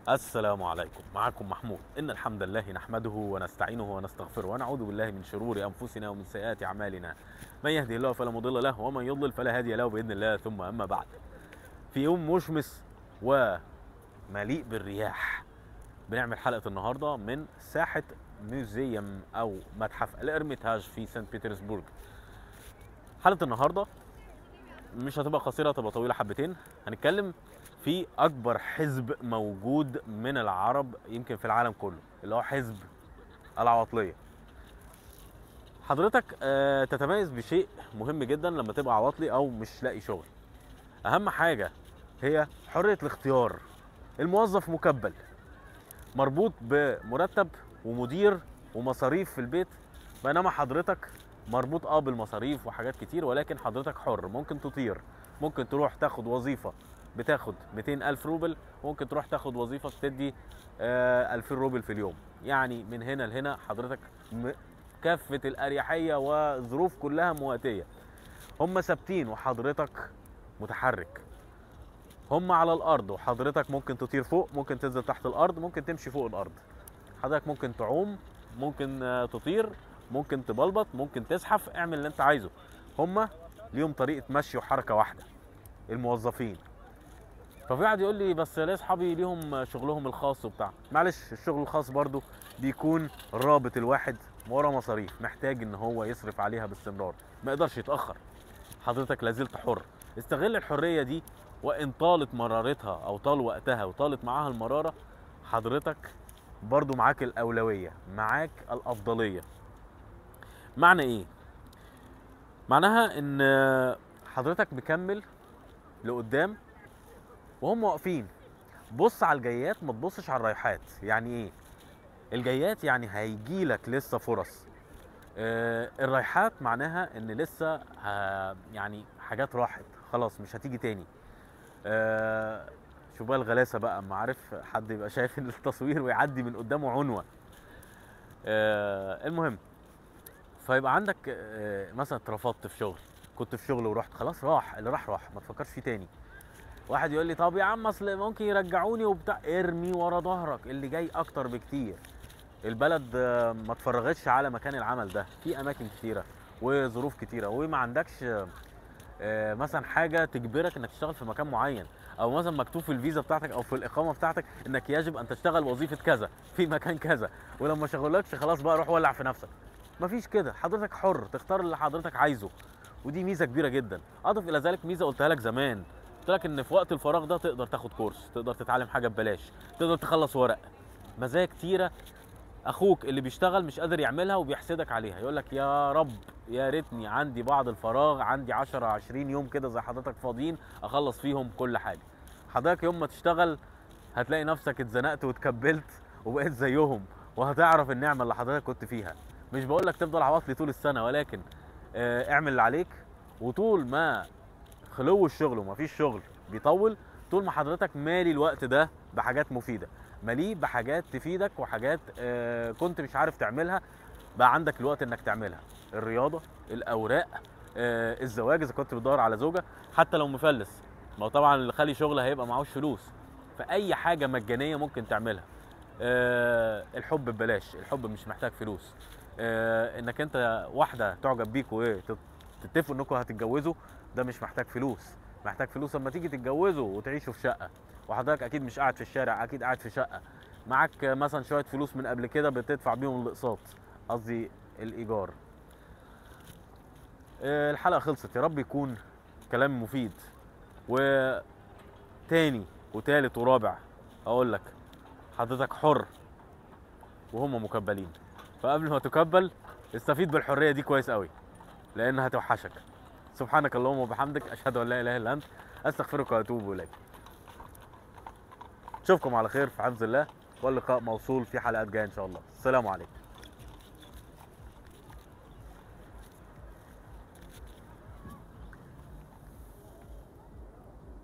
السلام عليكم معكم محمود إن الحمد لله نحمده ونستعينه ونستغفره ونعوذ بالله من شرور أنفسنا ومن سيئات أعمالنا من يهدي الله فلا مضل له ومن يضلل فلا هادي له بإذن الله ثم أما بعد في يوم مشمس ومليء بالرياح بنعمل حلقة النهاردة من ساحة ميوزيوم أو متحف الإرميتاج في سانت بطرسبرغ حلقة النهاردة مش هتبقى قصيرة هتبقى طويلة حبتين هنتكلم في أكبر حزب موجود من العرب يمكن في العالم كله اللي هو حزب العواطلية حضرتك آه، تتميز بشيء مهم جدا لما تبقى عواطلي أو مش لاقي شغل أهم حاجة هي حرية الاختيار الموظف مكبل مربوط بمرتب ومدير ومصاريف في البيت بينما حضرتك مربوط اه بالمصاريف وحاجات كتير ولكن حضرتك حر ممكن تطير ممكن تروح تاخد وظيفة بتاخد 200 ألف روبل ممكن تروح تاخد وظيفة بتدي آه 2000 روبل في اليوم يعني من هنا لهنا حضرتك م- كافة الأريحية وظروف كلها مواتية هم ثابتين وحضرتك متحرك هم على الأرض وحضرتك ممكن تطير فوق ممكن تنزل تحت الأرض ممكن تمشي فوق الأرض حضرتك ممكن تعوم ممكن آه، تطير ممكن تبلبط ممكن تزحف اعمل اللي انت عايزه هم ليهم طريقة مشي وحركة واحدة الموظفين ففي واحد يقول لي بس ليه اصحابي ليهم شغلهم الخاص وبتاع معلش الشغل الخاص برضو بيكون رابط الواحد ورا مصاريف محتاج ان هو يصرف عليها باستمرار ما يقدرش يتاخر حضرتك لازلت حر استغل الحريه دي وان طالت مرارتها او طال وقتها وطالت معاها المراره حضرتك برضو معاك الاولويه معاك الافضليه معنى ايه معناها ان حضرتك مكمل لقدام وهم واقفين بص على الجايات ما تبصش على الرايحات يعني ايه الجايات يعني هيجي لك لسه فرص آه الرايحات معناها ان لسه ه- يعني حاجات راحت خلاص مش هتيجي تاني آه شوف بقى الغلاسه بقى اما عارف حد يبقى شايف التصوير ويعدي من قدامه عنوه آه المهم فيبقى عندك آه مثلا اترفضت في شغل كنت في شغل ورحت خلاص راح اللي راح راح ما تفكرش فيه تاني واحد يقول لي طب يا عم اصل ممكن يرجعوني وبتاع ارمي ورا ظهرك اللي جاي اكتر بكتير البلد آه، ما تفرغتش على مكان العمل ده في اماكن كتيره وظروف كتيره وما عندكش آه، آه، مثلا حاجه تجبرك انك تشتغل في مكان معين او مثلا مكتوب في الفيزا بتاعتك او في الاقامه بتاعتك انك يجب ان تشتغل وظيفه كذا في مكان كذا ولما ما شغلكش خلاص بقى روح ولع في نفسك مفيش كده حضرتك حر تختار اللي حضرتك عايزه ودي ميزه كبيره جدا اضف الى ذلك ميزه قلتها لك زمان قلت لك ان في وقت الفراغ ده تقدر تاخد كورس تقدر تتعلم حاجه ببلاش تقدر تخلص ورق مزايا كتيره اخوك اللي بيشتغل مش قادر يعملها وبيحسدك عليها يقول لك يا رب يا ريتني عندي بعض الفراغ عندي 10 20 يوم كده زي حضرتك فاضيين اخلص فيهم كل حاجه حضرتك يوم ما تشتغل هتلاقي نفسك اتزنقت واتكبلت وبقيت زيهم وهتعرف النعمه اللي حضرتك كنت فيها مش بقول لك تفضل عواطلي طول السنه ولكن آه، اعمل اللي عليك وطول ما خلو الشغل ومفيش شغل بيطول طول ما حضرتك مالي الوقت ده بحاجات مفيده مليء بحاجات تفيدك وحاجات آه، كنت مش عارف تعملها بقى عندك الوقت انك تعملها الرياضه الاوراق آه، الزواج اذا كنت بتدور على زوجه حتى لو مفلس ما هو طبعا اللي خالي شغل هيبقى معهوش فلوس فاي حاجه مجانيه ممكن تعملها آه، الحب ببلاش الحب مش محتاج فلوس آه، انك انت واحده تعجب بيك وتتفقوا انكم هتتجوزوا ده مش محتاج فلوس محتاج فلوس لما تيجي تتجوزوا وتعيشوا في شقه وحضرتك اكيد مش قاعد في الشارع اكيد قاعد في شقه معاك مثلا شويه فلوس من قبل كده بتدفع بيهم الاقساط قصدي الايجار آه، الحلقه خلصت يا رب يكون كلام مفيد وتاني وتالت ورابع اقول لك حضرتك حر وهم مكبلين فقبل ما تكبل استفيد بالحريه دي كويس قوي لانها هتوحشك سبحانك اللهم وبحمدك اشهد ان لا اله الا انت استغفرك واتوب اليك اشوفكم على خير في حفظ الله واللقاء موصول في حلقات جايه ان شاء الله السلام عليكم